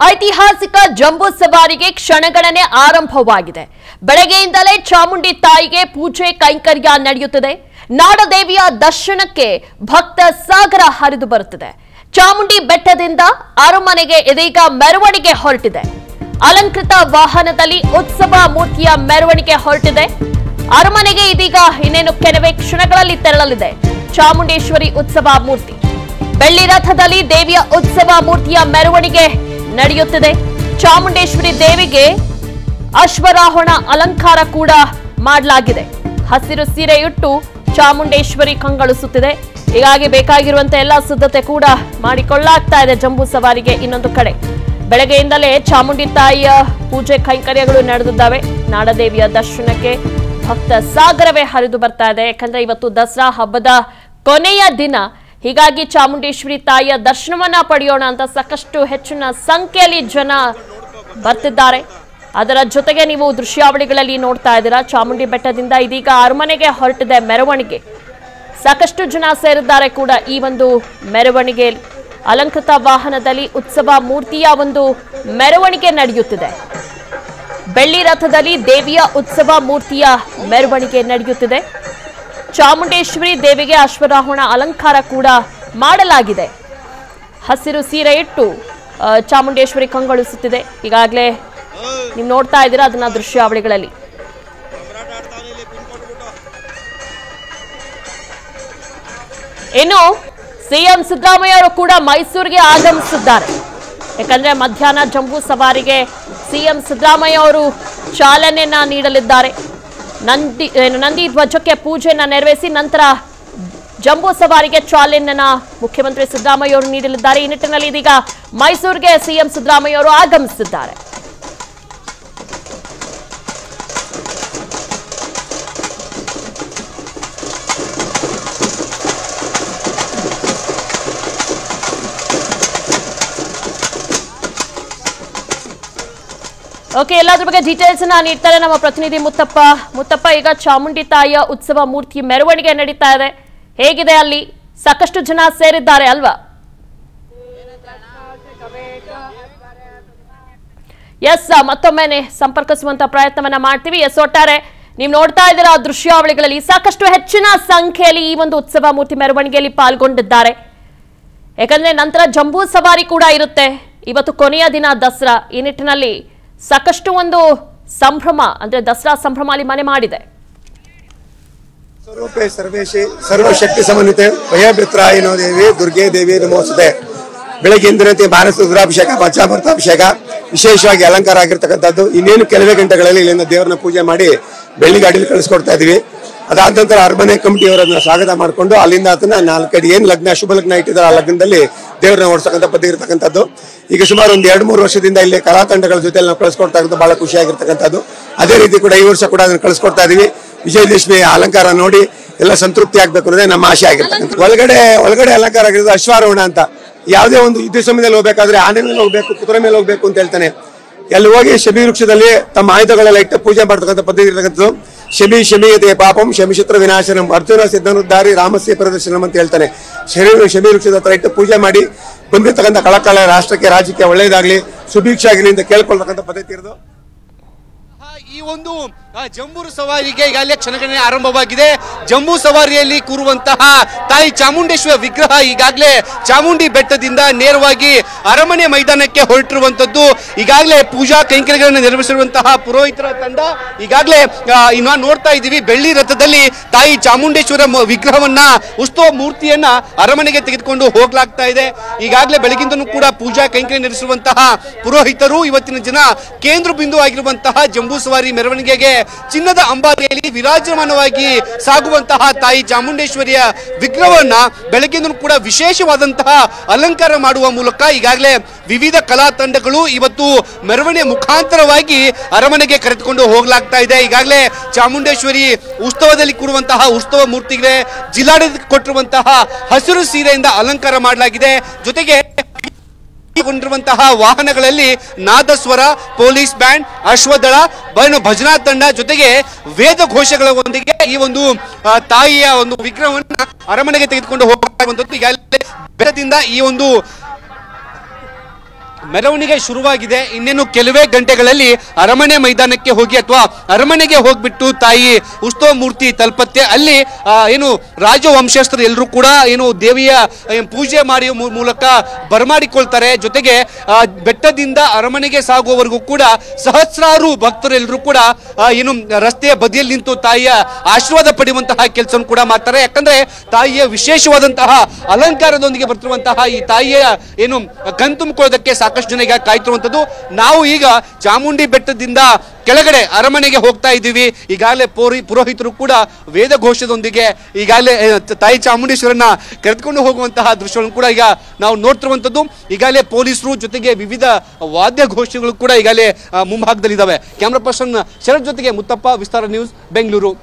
ಐತಿಹಾಸಿಕ ಜಂಬೂ ಸವಾರಿಗೆ ಕ್ಷಣಗಣನೆ ಆರಂಭವಾಗಿದೆ ಬೆಳಗ್ಗೆಯಿಂದಲೇ ಚಾಮುಂಡಿ ತಾಯಿಗೆ ಪೂಜೆ ಕೈಂಕರ್ಯ ನಡೆಯುತ್ತದೆ ನಾಡದೇವಿಯ ದರ್ಶನಕ್ಕೆ ಭಕ್ತ ಸಾಗರ ಹರಿದು ಬರುತ್ತದೆ ಚಾಮುಂಡಿ ಬೆಟ್ಟದಿಂದ ಅರಮನೆಗೆ ಇದೀಗ ಮೆರವಣಿಗೆ ಹೊರಟಿದೆ ಅಲಂಕೃತ ವಾಹನದಲ್ಲಿ ಉತ್ಸವ ಮೂರ್ತಿಯ ಮೆರವಣಿಗೆ ಹೊರಟಿದೆ ಅರಮನೆಗೆ ಇದೀಗ ಇನ್ನೇನು ಕೆಲವೇ ಕ್ಷಣಗಳಲ್ಲಿ ತೆರಳಲಿದೆ ಚಾಮುಂಡೇಶ್ವರಿ ಉತ್ಸವ ಮೂರ್ತಿ ಬೆಳ್ಳಿ ರಥದಲ್ಲಿ ದೇವಿಯ ಉತ್ಸವ ಮೂರ್ತಿಯ ಮೆರವಣಿಗೆ ನಡೆಯುತ್ತಿದೆ ಚಾಮುಂಡೇಶ್ವರಿ ದೇವಿಗೆ ಅಶ್ವರಾಹುಣ ಅಲಂಕಾರ ಕೂಡ ಮಾಡಲಾಗಿದೆ ಹಸಿರು ಸೀರೆಯುಟ್ಟು ಚಾಮುಂಡೇಶ್ವರಿ ಕಂಗೊಳಿಸುತ್ತಿದೆ ಹೀಗಾಗಿ ಬೇಕಾಗಿರುವಂತೆ ಎಲ್ಲ ಸಿದ್ಧತೆ ಕೂಡ ಮಾಡಿಕೊಳ್ಳಲಾಗ್ತಾ ಇದೆ ಜಂಬೂ ಸವಾರಿಗೆ ಇನ್ನೊಂದು ಕಡೆ ಬೆಳಗ್ಗೆಯಿಂದಲೇ ಚಾಮುಂಡಿ ತಾಯಿಯ ಪೂಜೆ ಕೈಂಕರ್ಯಗಳು ನಡೆದಿದ್ದಾವೆ ನಾಡದೇವಿಯ ದರ್ಶನಕ್ಕೆ ಭಕ್ತ ಸಾಗರವೇ ಹರಿದು ಬರ್ತಾ ಇದೆ ಯಾಕಂದ್ರೆ ಇವತ್ತು ದಸರಾ ಹಬ್ಬದ ಕೊನೆಯ ದಿನ ಹೀಗಾಗಿ ಚಾಮುಂಡೇಶ್ವರಿ ತಾಯಿಯ ದರ್ಶನವನ್ನ ಪಡೆಯೋಣ ಅಂತ ಸಾಕಷ್ಟು ಹೆಚ್ಚಿನ ಸಂಖ್ಯೆಯಲ್ಲಿ ಜನ ಬರ್ತಿದ್ದಾರೆ ಅದರ ಜೊತೆಗೆ ನೀವು ದೃಶ್ಯಾವಳಿಗಳಲ್ಲಿ ನೋಡ್ತಾ ಇದ್ದೀರಾ ಚಾಮುಂಡಿ ಬೆಟ್ಟದಿಂದ ಇದೀಗ ಅರಮನೆಗೆ ಹೊರಟಿದೆ ಮೆರವಣಿಗೆ ಸಾಕಷ್ಟು ಜನ ಸೇರಿದ್ದಾರೆ ಕೂಡ ಈ ಒಂದು ಮೆರವಣಿಗೆಯಲ್ಲಿ ಅಲಂಕೃತ ವಾಹನದಲ್ಲಿ ಉತ್ಸವ ಮೂರ್ತಿಯ ಒಂದು ಮೆರವಣಿಗೆ ನಡೆಯುತ್ತಿದೆ ಬೆಳ್ಳಿ ರಥದಲ್ಲಿ ದೇವಿಯ ಉತ್ಸವ ಮೂರ್ತಿಯ ಮೆರವಣಿಗೆ ನಡೆಯುತ್ತಿದೆ ಚಾಮುಂಡೇಶ್ವರಿ ದೇವಿಗೆ ಅಶ್ವರಾಹುಣ ಅಲಂಕಾರ ಕೂಡ ಮಾಡಲಾಗಿದೆ ಹಸಿರು ಸೀರೆ ಇಟ್ಟು ಆ, ಚಾಮುಂಡೇಶ್ವರಿ ಕಂಗೊಳಿಸುತ್ತಿದೆ ಈಗಾಗಲೇ ನೀವು ನೋಡ್ತಾ ಇದ್ದೀರಾ ಅದನ್ನ ದೃಶ್ಯಾವಳಿಗಳಲ್ಲಿ ಇನ್ನು ಸಿಎಂ ಸಿದ್ದರಾಮಯ್ಯ ಅವರು ಕೂಡ ಮೈಸೂರಿಗೆ ಆಗಮಿಸಿದ್ದಾರೆ ಯಾಕಂದ್ರೆ ಮಧ್ಯಾಹ್ನ ಜಂಬೂ ಸವಾರಿಗೆ ಸಿಎಂ ಸಿದ್ದರಾಮಯ್ಯ ಅವರು ಚಾಲನೆಯನ್ನ ನೀಡಲಿದ್ದಾರೆ ನಂದಿ ಏನು, ನಂದಿ ಧ್ವಜಕ್ಕೆ ಪೂಜೆಯನ್ನ ನೆರವೇರಿಸಿ ನಂತರ ಜಂಬೂ ಸವಾರಿಗೆ ಚಾಲನೆಯನ್ನ ಮುಖ್ಯಮಂತ್ರಿ ಸಿದ್ದರಾಮಯ್ಯ ಅವರು ನೀಡಲಿದ್ದಾರೆ ಈ ನಿಟ್ಟಿನಲ್ಲಿ ಇದೀಗ ಮೈಸೂರಿಗೆ ಸಿಎಂ ಸಿದ್ದರಾಮಯ್ಯ ಅವರು ಆಗಮಿಸಿದ್ದಾರೆ ಓಕೆ ಎಲ್ಲದ್ರ ಬಗ್ಗೆ ಡೀಟೇಲ್ಸ್ ಅನ್ನ ನೀಡ್ತಾರೆ ನಮ್ಮ ಪ್ರತಿನಿಧಿ ಮುತ್ತಪ್ಪ ಮುತ್ತಪ್ಪ ಈಗ ಚಾಮುಂಡಿ ತಾಯಿಯ ಉತ್ಸವ ಮೂರ್ತಿ ಮೆರವಣಿಗೆ ನಡೀತಾ ಇದೆ ಹೇಗಿದೆ ಅಲ್ಲಿ ಸಾಕಷ್ಟು ಜನ ಸೇರಿದ್ದಾರೆ ಅಲ್ವಾ ಎಸ್ ಮತ್ತೊಮ್ಮೆ ಸಂಪರ್ಕಿಸುವಂತ ಪ್ರಯತ್ನವನ್ನ ಮಾಡ್ತೀವಿ ಎಸ್ ಒಟ್ಟಾರೆ ನೀವು ನೋಡ್ತಾ ಇದ್ದೀರಾ ಆ ದೃಶ್ಯಾವಳಿಗಳಲ್ಲಿ ಸಾಕಷ್ಟು ಹೆಚ್ಚಿನ ಸಂಖ್ಯೆಯಲ್ಲಿ ಈ ಒಂದು ಉತ್ಸವ ಮೂರ್ತಿ ಮೆರವಣಿಗೆಯಲ್ಲಿ ಪಾಲ್ಗೊಂಡಿದ್ದಾರೆ ಯಾಕಂದ್ರೆ ನಂತರ ಜಂಬೂ ಸವಾರಿ ಕೂಡ ಇರುತ್ತೆ ಇವತ್ತು ಕೊನೆಯ ದಿನ ದಸರಾ ಈ ನಿಟ್ಟಿನಲ್ಲಿ ಸಾಕಷ್ಟು ಒಂದು ಸಂಭ್ರಮ ಅಂದ್ರೆ ದಸರಾ ಸಂಭ್ರಮ ಅಲ್ಲಿ ಮನೆ ಮಾಡಿದೆ ಸ್ವರೂಪೆ ಸರ್ವೇಶಿ ಸರ್ವಶಕ್ತಿ ಸಮನ್ವಿತೆ ಭಯಭಿತ್ರಾಯಿನೋ ದೇವಿ ದುರ್ಗೆ ದೇವಿ ನಮೋಸ್ತುತೆ ಬೆಳಗ್ಗೆ ಎಂದಿನಂತೆ ಭಾರತ ರುದ್ರಾಭಿಷೇಕ ಪಂಚಾಮೃತಾಭಿಷೇಕ ವಿಶೇಷವಾಗಿ ಅಲಂಕಾರ ಆಗಿರ್ತಕ್ಕಂಥದ್ದು ಇನ್ನೇನು ಕೆಲವೇ ಗಂಟೆಗಳಲ್ಲಿ ಇಲ್ಲಿಂದ ದೇವರನ್ನ ಪೂಜೆ ಮಾಡಿ ಬೆಳ್ಳಿ ಗಾಡಿಲಿ ಕಳಿಸ್ಕೊಡ್ತಾ ಇದೀವಿ ಅದಾದ ನಂತರ ಅರಮನೆ ಕಮಿಟಿಯವರನ್ನ ಸ್ವಾಗತ ಮಾಡಿಕೊಂಡು ಅಲ್ಲಿಂದ ಅದನ್ನ ನಾಲ್ಕಡಿ ಏನ್ ಲಗ್ನ ಶುಭ ಲಗ್ನ ಇಟ್ಟಿದ್ದಾರೆ ಆ ಲಗ್ನದಲ್ಲಿ ದೇವರನ್ನ ಓಡಿಸ್ತಕ್ಕಂಥ ಪದ್ಧತಿ ಇರತಕ್ಕಂಥದ್ದು ಈಗ ಸುಮಾರು ಒಂದು ಎರಡು ಮೂರು ವರ್ಷದಿಂದ ಇಲ್ಲಿ ಕಲಾತಂಡಗಳ ಜೊತೆ ನಾವು ಕಳಿಸ್ಕೊಡ್ತಾ ಇರೋದು ಬಹಳ ಖುಷಿಯಾಗಿರ್ತಕ್ಕಂಥದ್ದು ಅದೇ ರೀತಿ ಕೂಡ ಈ ವರ್ಷ ಕೂಡ ಅದನ್ನ ಕಳಿಸ್ಕೊಡ್ತಾ ಇದೀವಿ ವಿಜಯದಶಮಿ ಅಲಂಕಾರ ನೋಡಿ ಎಲ್ಲ ಸಂತೃಪ್ತಿ ಆಗ್ಬೇಕು ಅನ್ನೋದೇ ನಮ್ಮ ಆಶೆ ಆಗಿರ್ತಕ್ಕಂಥ ಒಳಗಡೆ ಒಳಗಡೆ ಅಲಂಕಾರ ಆಗಿರೋದು ಅಶ್ವಾರೋಹಣ ಅಂತ ಯಾವುದೇ ಒಂದು ಯುದ್ಧ ಸಮಯದಲ್ಲಿ ಹೋಗ್ಬೇಕಾದ್ರೆ ಆನೆ ಮೇಲೆ ಹೋಗ್ಬೇಕು ಕುದುರೆ ಮೇಲೆ ಹೋಗ್ಬೇಕು ಅಂತ ಹೇಳ್ತಾನೆ ಅಲ್ಲಿ ಹೋಗಿ ಶಮಿ ವೃಕ್ಷದಲ್ಲಿ ತಮ್ಮ ಆಯುಧಗಳೆಲ್ಲ ಇಟ್ಟು ಪೂಜೆ ಮಾಡ್ತಕ್ಕಂಥ ಪದ್ಧತಿ ಇರತಕ್ಕಂಥದ್ದು ಶಮಿ ಶಮೀಯತೆ ಪಾಪಂ ಶಮಿಶತ್ರ ವಿನಾಶನಂ ಅರ್ಜುನ ಸಿದ್ಧನುದ್ದಾರಿ ರಾಮಸ್ಯ ಪ್ರದರ್ಶನಂ ಅಂತ ಹೇಳ್ತಾನೆ ಶರೀರ ಶಮಿ ವೃಕ್ಷದ ಹತ್ರ ಇಟ್ಟು ಪೂಜೆ ಮಾಡಿ ಬಂದಿರ್ತಕ್ಕಂಥ ಕಳಕಳ ರಾಷ್ಟ್ರಕ್ಕೆ ರಾಜ್ಯಕ್ಕೆ ಒಳ್ಳೇದಾಗ್ಲಿ ಸುಭಿಕ್ಷ ಆಗಲಿ ಅಂತ ಕೇಳ್ಕೊಳ್ತಕ್ಕಂಥ ಪದ್ಧತಿ ಇರೋದು ಆ, ಈ ಒಂದು ಆ, ಜಂಬೂರು ಸವಾರಿಗೆ ಈಗಾಗಲೇ ಕ್ಷಣಗಣನೆ ಆರಂಭವಾಗಿದೆ ಜಂಬೂ ಸವಾರಿಯಲ್ಲಿ ಕೂರುವಂತಹ ತಾಯಿ ಚಾಮುಂಡೇಶ್ವರ ವಿಗ್ರಹ ಈಗಾಗಲೇ ಚಾಮುಂಡಿ ಬೆಟ್ಟದಿಂದ ನೇರವಾಗಿ ಅರಮನೆ ಮೈದಾನಕ್ಕೆ ಹೊರಟಿರುವಂತದ್ದು ಈಗಾಗಲೇ ಪೂಜಾ ಕೈಂಕರ್ಯಗಳನ್ನು ನಿರ್ವಹಿಸಿರುವಂತಹ ಪುರೋಹಿತರ ತಂಡ ಈಗಾಗಲೇ ಆ, ಇನ್ನು ನೋಡ್ತಾ ಇದ್ದೀವಿ ಬೆಳ್ಳಿ ರಥದಲ್ಲಿ ತಾಯಿ ಚಾಮುಂಡೇಶ್ವರ ಮ- ವಿಗ್ರಹವನ್ನ ಉತ್ಸವ ಮೂರ್ತಿಯನ್ನ ಅರಮನೆಗೆ ತೆಗೆದುಕೊಂಡು ಹೋಗ್ಲಾಗ್ತಾ ಇದೆ ಈಗಾಗಲೇ ಬೆಳಗಿಂದನೂ ಕೂಡ ಪೂಜಾ ಕೈಂಕರ್ಯ ನಡೆಸಿರುವಂತಹ ಪುರೋಹಿತರು ಇವತ್ತಿನ ದಿನ ಕೇಂದ್ರ ಬಿಂದು ಆಗಿರುವಂತಹ ಜಂಬೂ ಸವಾರಿ ಮೆರವಣಿಗೆಗೆ ಚಿನ್ನದ ಅಂಬಾರಿಯಲ್ಲಿ ವಿರಾಜಮಾನವಾಗಿ ಸಾಗುವಂತಹ ತಾಯಿ ಚಾಮುಂಡೇಶ್ವರಿಯ ವಿಗ್ರಹವನ್ನ ಬೆಳಗ್ಗೆಂದೂ ಕೂಡ ವಿಶೇಷವಾದಂತಹ ಅಲಂಕಾರ ಮಾಡುವ ಮೂಲಕ ಈಗಾಗಲೇ ವಿವಿಧ ಕಲಾ ತಂಡಗಳು ಇವತ್ತು ಮೆರವಣಿಗೆ ಮುಖಾಂತರವಾಗಿ ಅರಮನೆಗೆ ಕರೆದುಕೊಂಡು ಹೋಗ್ಲಾಗ್ತಾ ಇದೆ ಈಗಾಗಲೇ ಚಾಮುಂಡೇಶ್ವರಿ ಉತ್ಸವದಲ್ಲಿ ಕೂರುವಂತಹ ಉತ್ಸವ ಮೂರ್ತಿಗೆ ಜಿಲ್ಲಾಡಳಿತ ಕೊಟ್ಟಿರುವಂತಹ ಹಸಿರು ಸೀರೆಯಿಂದ ಅಲಂಕಾರ ಮಾಡಲಾಗಿದೆ ಜೊತೆಗೆ ಕೊಂಡಿರುವಂತಹ ವಾಹನಗಳಲ್ಲಿ ನಾದಸ್ವರ ಪೊಲೀಸ್ ಬ್ಯಾಂಡ್ ಅಶ್ವದಳ ಬಯಲು ಭಜನಾ ತಂಡ ಜೊತೆಗೆ ವೇದ ಘೋಷಗಳೊಂದಿಗೆ ಈ ಒಂದು ಆ, ತಾಯಿಯ ಒಂದು ವಿಗ್ರಹವನ್ನ ಅರಮನೆಗೆ ತೆಗೆದುಕೊಂಡು ಹೋಗುವಂತದ್ದು ಈಗಾಗಲೇ ಬೆಳದಿಂದ ಈ ಒಂದು ಮೆರವಣಿಗೆ ಶುರುವಾಗಿದೆ ಇನ್ನೇನು ಕೆಲವೇ ಗಂಟೆಗಳಲ್ಲಿ ಅರಮನೆ ಮೈದಾನಕ್ಕೆ ಹೋಗಿ ಅಥವಾ ಅರಮನೆಗೆ ಹೋಗ್ಬಿಟ್ಟು ತಾಯಿ ಉತ್ಸವ ಮೂರ್ತಿ ತಲುಪತ್ತೆ ಅಲ್ಲಿ ಆ, ಏನು ರಾಜವಂಶಸ್ಥರು ಎಲ್ಲರೂ ಕೂಡ ಏನು ದೇವಿಯ ಏನು ಪೂಜೆ ಮಾಡಿ ಮೂ- ಮೂಲಕ ಬರಮಾಡಿಕೊಳ್ತಾರೆ ಜೊತೆಗೆ ಆ, ಬೆಟ್ಟದಿಂದ ಅರಮನೆಗೆ ಸಾಗುವವರೆಗೂ ಕೂಡ ಸಹಸ್ರಾರು ಭಕ್ತರೆಲ್ಲರೂ ಕೂಡ ಆ, ಏನು ರಸ್ತೆಯ ಬದಿಯಲ್ಲಿ ನಿಂತು ತಾಯಿಯ ಆಶೀರ್ವಾದ ಪಡೆಯುವಂತಹ ಕೆಲಸವನ್ನು ಕೂಡ ಮಾಡ್ತಾರೆ ಯಾಕಂದ್ರೆ ತಾಯಿಯ ವಿಶೇಷವಾದಂತಹ ಅಲಂಕಾರದೊಂದಿಗೆ ಬರ್ತಿರುವಂತಹ ಈ ತಾಯಿಯ ಏನು ಕಣ್ ತುಂಬಿಕೊಳ್ಳೋದಕ್ಕೆ ಸಾಕಷ್ಟು ಜನ ಈಗ ಕಾಯ್ತಿರುವಂತದ್ದು ನಾವು ಈಗ ಚಾಮುಂಡಿ ಬೆಟ್ಟದಿಂದ ಕೆಳಗಡೆ ಅರಮನೆಗೆ ಹೋಗ್ತಾ ಇದ್ದೀವಿ ಈಗಾಗಲೇ ಪೋರಿ ಪುರೋಹಿತರು ಕೂಡ ವೇದ ಘೋಷದೊಂದಿಗೆ ಈಗಾಗಲೇ ಆ, ತಾಯಿ ಚಾಮುಂಡೇಶ್ವರನ್ನ ಕರೆದುಕೊಂಡು ಹೋಗುವಂತಹ ದೃಶ್ಯಗಳನ್ನು ಕೂಡ ಈಗ ನಾವು ನೋಡ್ತಿರುವಂತದ್ದು ಈಗಾಗಲೇ ಪೊಲೀಸರು ಜೊತೆಗೆ ವಿವಿಧ ವಾದ್ಯ ಘೋಷಗಳು ಕೂಡ ಈಗಾಗಲೇ ಆ, ಮುಂಭಾಗದಲ್ಲಿದ್ದಾವೆ ಕ್ಯಾಮ್ರಾ ಪರ್ಸನ್ ಶರತ್ ಜೊತೆಗೆ ಮುತ್ತಪ್ಪ ವಿಸ್ತಾರ ನ್ಯೂಸ್ ಬೆಂಗಳೂರು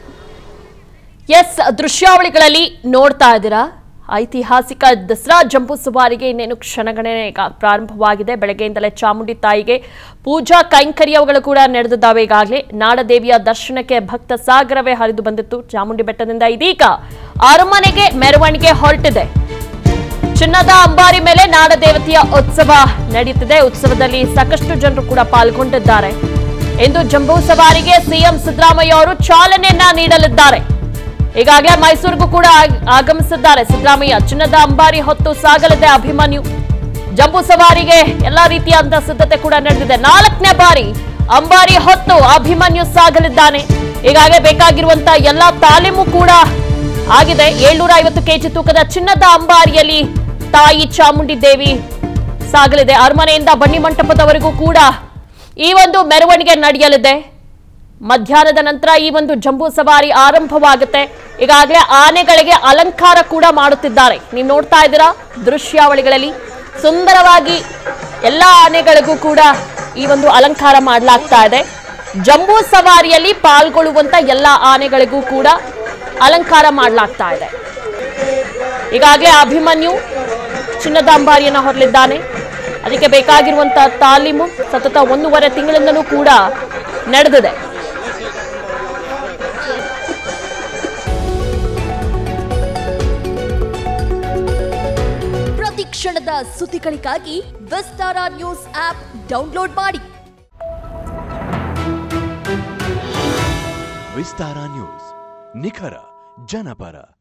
ಎಸ್ ದೃಶ್ಯಾವಳಿಗಳಲ್ಲಿ ನೋಡ್ತಾ ಇದ್ದೀರಾ ಐತಿಹಾಸಿಕ ದಸರಾ ಜಂಬೂ ಸವಾರಿಗೆ ಇನ್ನೇನು ಕ್ಷಣಗಣನೆ ಈಗ ಪ್ರಾರಂಭವಾಗಿದೆ ಬೆಳಗ್ಗೆಯಿಂದಲೇ ಚಾಮುಂಡಿ ತಾಯಿಗೆ ಪೂಜಾ ಕೈಂಕರ್ಯಗಳು ಕೂಡ ನಡೆದಿದ್ದಾವೆ ಈಗಾಗಲೇ ನಾಡದೇವಿಯ ದರ್ಶನಕ್ಕೆ ಭಕ್ತ ಸಾಗರವೇ ಹರಿದು ಬಂದಿತ್ತು ಚಾಮುಂಡಿ ಬೆಟ್ಟದಿಂದ ಇದೀಗ ಅರಮನೆಗೆ ಮೆರವಣಿಗೆ ಹೊರಟಿದೆ ಚಿನ್ನದ ಅಂಬಾರಿ ಮೇಲೆ ನಾಡದೇವತೆಯ ಉತ್ಸವ ನಡೆಯುತ್ತಿದೆ ಉತ್ಸವದಲ್ಲಿ ಸಾಕಷ್ಟು ಜನರು ಕೂಡ ಪಾಲ್ಗೊಂಡಿದ್ದಾರೆ ಇಂದು ಜಂಬೂ ಸವಾರಿಗೆ ಸಿಎಂ ಸಿದ್ದರಾಮಯ್ಯ ಅವರು ಚಾಲನೆಯನ್ನ ನೀಡಲಿದ್ದಾರೆ ಈಗಾಗಲೇ ಮೈಸೂರಿಗೂ ಕೂಡ ಆಗ್- ಆಗಮಿಸಿದ್ದಾರೆ ಸಿದ್ದರಾಮಯ್ಯ ಚಿನ್ನದ ಅಂಬಾರಿ ಹೊತ್ತು ಸಾಗಲಿದೆ ಅಭಿಮನ್ಯು ಜಂಬೂ ಸವಾರಿಗೆ ಎಲ್ಲಾ ರೀತಿಯಾದಂತಹ ಸಿದ್ಧತೆ ಕೂಡ ನಡೆದಿದೆ ನಾಲ್ಕನೇ ಬಾರಿ ಅಂಬಾರಿ ಹೊತ್ತು ಅಭಿಮನ್ಯು ಸಾಗಲಿದ್ದಾನೆ ಈಗಾಗಲೇ ಬೇಕಾಗಿರುವಂತಹ ಎಲ್ಲಾ ತಾಲೀಮು ಕೂಡ ಆಗಿದೆ ಏಳ್ನೂರ ಐವತ್ತು ಕೆಜಿ ತೂಕದ ಚಿನ್ನದ ಅಂಬಾರಿಯಲ್ಲಿ ತಾಯಿ ಚಾಮುಂಡಿ ದೇವಿ ಸಾಗಲಿದೆ ಅರಮನೆಯಿಂದ ಬನ್ನಿ ಮಂಟಪದವರೆಗೂ ಕೂಡ ಈ ಒಂದು ಮೆರವಣಿಗೆ ನಡೆಯಲಿದೆ ಮಧ್ಯಾಹ್ನದ ನಂತರ ಈ ಒಂದು ಜಂಬೂ ಸವಾರಿ ಆರಂಭವಾಗುತ್ತೆ ಈಗಾಗಲೇ ಆನೆಗಳಿಗೆ ಅಲಂಕಾರ ಕೂಡ ಮಾಡುತ್ತಿದ್ದಾರೆ ನೀವು ನೋಡ್ತಾ ಇದ್ದೀರಾ ದೃಶ್ಯಾವಳಿಗಳಲ್ಲಿ ಸುಂದರವಾಗಿ ಎಲ್ಲ ಆನೆಗಳಿಗೂ ಕೂಡ ಈ ಒಂದು ಅಲಂಕಾರ ಮಾಡಲಾಗ್ತಾ ಇದೆ ಜಂಬೂ ಸವಾರಿಯಲ್ಲಿ ಪಾಲ್ಗೊಳ್ಳುವಂತ ಎಲ್ಲ ಆನೆಗಳಿಗೂ ಕೂಡ ಅಲಂಕಾರ ಮಾಡಲಾಗ್ತಾ ಇದೆ ಈಗಾಗಲೇ ಅಭಿಮನ್ಯು ಚಿನ್ನದ ಅಂಬಾರಿಯನ್ನು ಹೊರಲಿದ್ದಾನೆ ಅದಕ್ಕೆ ಬೇಕಾಗಿರುವಂತಹ ತಾಲೀಮು ಸತತ ಒಂದೂವರೆ ತಿಂಗಳಿಂದಲೂ ಕೂಡ ನಡೆದಿದೆ ಪ್ರತಿ ಕ್ಷಣದ ಸುದ್ದಿಗಳಿಗಾಗಿ ವಿಸ್ತಾರ ನ್ಯೂಸ್ ಆಪ್ ಡೌನ್ಲೋಡ್ ಮಾಡಿ ವಿಸ್ತಾರ ನ್ಯೂಸ್ ನಿಖರ ಜನಪರ